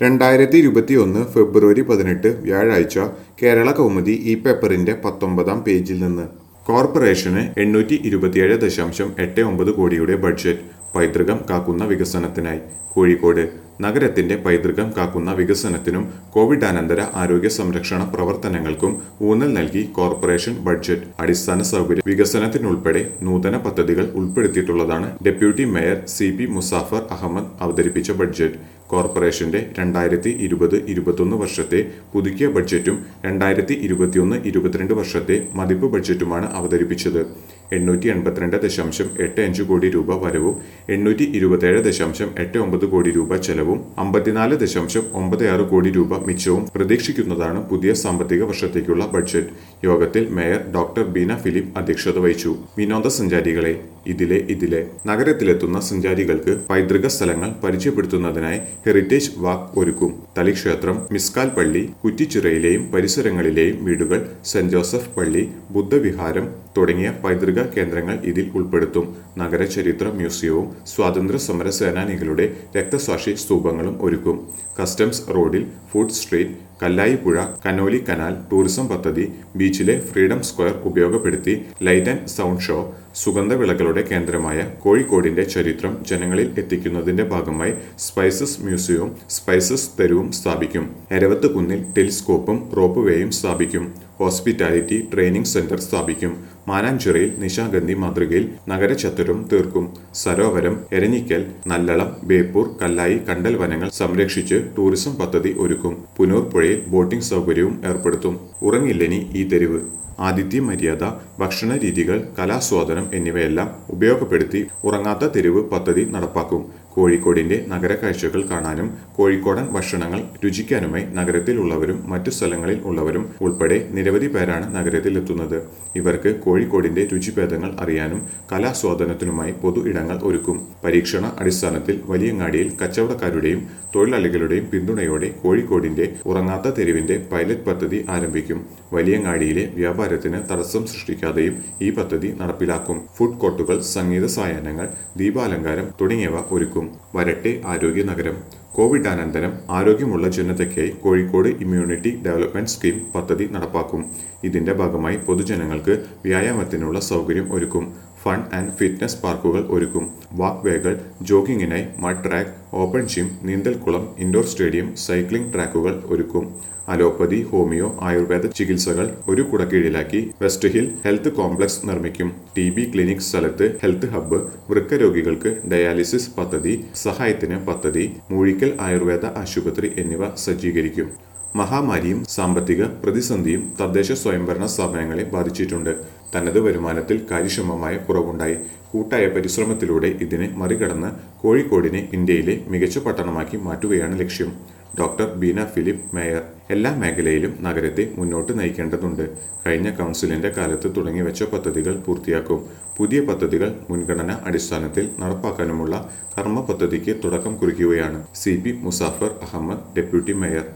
രണ്ടായിരത്തി ഇരുപത്തി ഒന്ന് ഫെബ്രുവരി പതിനെട്ട് വ്യാഴാഴ്ച കേരള കൗമുദി ഈ പേപ്പറിന്റെ പത്തൊമ്പതാം പേജിൽ നിന്ന് കോർപ്പറേഷന് എണ്ണൂറ്റി ഇരുപത്തിയേഴ് ദശാംശം എട്ട് ഒമ്പത് കോടിയുടെ ബഡ്ജറ്റ് പൈതൃകം കാക്കുന്ന വികസനത്തിനായി കോഴിക്കോട് നഗരത്തിന്റെ പൈതൃകം കാക്കുന്ന വികസനത്തിനും കോവിഡാനന്തര ആരോഗ്യ സംരക്ഷണ പ്രവർത്തനങ്ങൾക്കും ഊന്നൽ നൽകി കോർപ്പറേഷൻ ബഡ്ജറ്റ് അടിസ്ഥാന സൗകര്യ വികസനത്തിനുൾപ്പെടെ നൂതന പദ്ധതികൾ ഉൾപ്പെടുത്തിയിട്ടുള്ളതാണ് deputy mayor C P Musafar Ahammed അവതരിപ്പിച്ച ബഡ്ജറ്റ് കോർപ്പറേഷന്റെ രണ്ടായിരത്തി ഇരുപത് ഇരുപത്തൊന്ന് വർഷത്തെ പുതുക്കിയ ബഡ്ജറ്റും രണ്ടായിരത്തി ഇരുപത്തിയൊന്ന് ഇരുപത്തിരണ്ട് വർഷത്തെ മതിപ്പ് ബഡ്ജറ്റുമാണ് അവതരിപ്പിച്ചത് എണ്ണൂറ്റി എൺപത്തിരണ്ട് ദശാംശം എട്ട് അഞ്ച് കോടി രൂപ വരവും എണ്ണൂറ്റി ഇരുപത്തിയേഴ് ദശാംശം എട്ട് ഒമ്പത് കോടി രൂപ ചെലവും അമ്പത്തിനാല് ദശാംശം ഒമ്പത് ആറ് കോടി രൂപ മിച്ചവും പ്രതീക്ഷിക്കുന്നതാണ് പുതിയ സാമ്പത്തിക വർഷത്തേക്കുള്ള ബഡ്ജറ്റ് യോഗത്തിൽ മേയർ ഡോക്ടർ ബീന ഫിലിപ്പ് അധ്യക്ഷത വഹിച്ചു വിനോദസഞ്ചാരികളെ ഇതിലെ ഇതിലെ നഗരത്തിലെത്തുന്ന സഞ്ചാരികൾക്ക് പൈതൃക സ്ഥലങ്ങൾ പരിചയപ്പെടുത്തുന്നതിനായി ഹെറിറ്റേജ് വാക്ക് ഒരുക്കും തളിക്ഷേത്രം മിസ്കാൽ പള്ളി കുറ്റിച്ചിറയിലെയും പരിസരങ്ങളിലെയും വീടുകൾ സെന്റ് ജോസഫ് പള്ളി ബുദ്ധവിഹാരം തുടങ്ങിയ പൈതൃക കേന്ദ്രങ്ങൾ ഇതിൽ ഉൾപ്പെടുത്തും നഗരചരിത്ര മ്യൂസിയവും സ്വാതന്ത്ര്യ സമര സേനാനികളുടെ രക്തസാക്ഷി സ്തൂപങ്ങളും ഒരുക്കും കസ്റ്റംസ് റോഡിൽ food street Kallayippuzha Canoli canal tourism പദ്ധതി ബീച്ചിലെ ഫ്രീഡം സ്ക്വയർ ഉപയോഗപ്പെടുത്തി ലൈറ്റ് ആൻഡ് സൗണ്ട് ഷോ സുഗന്ധവിളകളുടെ കേന്ദ്രമായ കോഴിക്കോടിന്റെ ചരിത്രം ജനങ്ങളിൽ എത്തിക്കുന്നതിന്റെ ഭാഗമായി സ്പൈസസ് മ്യൂസിയവും സ്പൈസസ് തെരുവും സ്ഥാപിക്കും എരവത്ത് കുന്നിൽ ടെലിസ്കോപ്പും റോപ്പ് വേയും സ്ഥാപിക്കും ഹോസ്പിറ്റാലിറ്റി ട്രെയിനിംഗ് സെന്റർ സ്ഥാപിക്കും മാനാഞ്ചിറയിൽ നിശാഗന്ധി മാതൃകയിൽ നഗരചത്തുരം തീർക്കും സരോവരം എരഞ്ഞിക്കൽ നല്ലളം ബേപ്പൂർ കല്ലായി കണ്ടൽ വനങ്ങൾ സംരക്ഷിച്ച് ടൂറിസം പദ്ധതി ഒരുക്കും പുനൂർ പുഴയിൽ ബോട്ടിംഗ് സൗകര്യവും ഏർപ്പെടുത്തും ഉറങ്ങില്ലെനി ഈ തെരുവ് ആതിഥ്യ മര്യാദ ഭക്ഷണ രീതികൾ കലാസ്വാദനം എന്നിവയെല്ലാം ഉപയോഗപ്പെടുത്തി ഉറങ്ങാത്ത തെരുവ് പദ്ധതി നടപ്പാക്കും കോഴിക്കോടിന്റെ നഗര കാഴ്ചകൾ കാണാനും കോഴിക്കോടൻ ഭക്ഷണങ്ങൾ രുചിക്കാനുമായി നഗരത്തിലുള്ളവരും മറ്റു സ്ഥലങ്ങളിൽ ഉള്ളവരും ഉൾപ്പെടെ നിരവധി പേരാണ് നഗരത്തിൽ എത്തുന്നത് ഇവർക്ക് കോഴിക്കോടിന്റെ രുചിഭേദങ്ങൾ അറിയാനും കലാസ്വാദനത്തിനുമായി പൊതു ഇടങ്ങൾ ഒരുക്കും പരീക്ഷണ അടിസ്ഥാനത്തിൽ വലിയങ്ങാടിയിൽ കച്ചവടക്കാരുടെയും തൊഴിലാളികളുടെയും പിന്തുണയോടെ കോഴിക്കോടിന്റെ ഉറങ്ങാത്ത തെരുവിന്റെ പൈലറ്റ് പദ്ധതി ആരംഭിക്കും വലിയങ്ങാടിയിലെ വ്യാപാരത്തിന് തടസ്സം സൃഷ്ടിക്കാതെയും ഈ പദ്ധതി നടപ്പിലാക്കും ഫുഡ് കോർട്ടുകൾ സംഗീത സായാഹ്നങ്ങൾ ദീപാലങ്കാരം തുടങ്ങിയവ ഒരുക്കും വരട്ടെ ആരോഗ്യ നഗരം കോവിഡാനന്തരം ആരോഗ്യമുള്ള ജനതയ്ക്കായി കോഴിക്കോട് ഇമ്മ്യൂണിറ്റി ഡെവലപ്മെന്റ് സ്കീം പദ്ധതി നടപ്പാക്കും ഇതിന്റെ ഭാഗമായി പൊതുജനങ്ങൾക്ക് വ്യായാമത്തിനുള്ള സൗകര്യം ഒരുക്കും ഫൺ ആൻഡ് ഫിറ്റ്നസ് പാർക്കുകൾ ഒരുക്കും വാക്ക് വേകൾ ജോഗിങ്ങിനായി മഡ് ട്രാക്ക് ഓപ്പൺ ജിം നീന്തൽക്കുളം ഇൻഡോർ സ്റ്റേഡിയം സൈക്ലിംഗ് ട്രാക്കുകൾ ഒരുക്കും അലോപ്പതി ഹോമിയോ ആയുർവേദ ചികിത്സകൾ ഒരു കുടക്കീഴിലാക്കി വെസ്റ്റ് ഹിൽ ഹെൽത്ത് കോംപ്ലക്സ് നിർമ്മിക്കും ടി ബി ക്ലിനിക് സ്ഥലത്ത് ഹെൽത്ത് ഹബ്ബ് വൃക്ക രോഗികൾക്ക് ഡയാലിസിസ് പദ്ധതി സഹായത്തിന് പദ്ധതി മൂഴിക്കൽ ആയുർവേദ ആശുപത്രി എന്നിവ സജ്ജീകരിക്കും മഹാമാരിയും സാമ്പത്തിക പ്രതിസന്ധിയും തദ്ദേശ സ്വയംഭരണ സ്ഥാപനങ്ങളെ ബാധിച്ചിട്ടുണ്ട് തനത് വരുമാനത്തിൽ കാര്യക്ഷമമായ കുറവുണ്ടായി കൂട്ടായ പരിശ്രമത്തിലൂടെ ഇതിനെ മറികടന്ന് കോഴിക്കോടിനെ ഇന്ത്യയിലെ മികച്ച പട്ടണമാക്കി മാറ്റുകയാണ് ലക്ഷ്യം ഡോക്ടർ ബീന ഫിലിപ്പ് മേയർ എല്ലാ മേഖലയിലും നഗരത്തെ മുന്നോട്ട് നയിക്കേണ്ടതുണ്ട് കഴിഞ്ഞ കൗൺസിലിന്റെ കാലത്ത് തുടങ്ങിവെച്ച പദ്ധതികൾ പൂർത്തിയാക്കും പുതിയ പദ്ധതികൾ മുൻഗണന അടിസ്ഥാനത്തിൽ നടപ്പാക്കാനുമുള്ള കർമ്മ പദ്ധതിക്ക് തുടക്കം കുറിക്കുകയാണ് C P Musafar Ahammed deputy mayor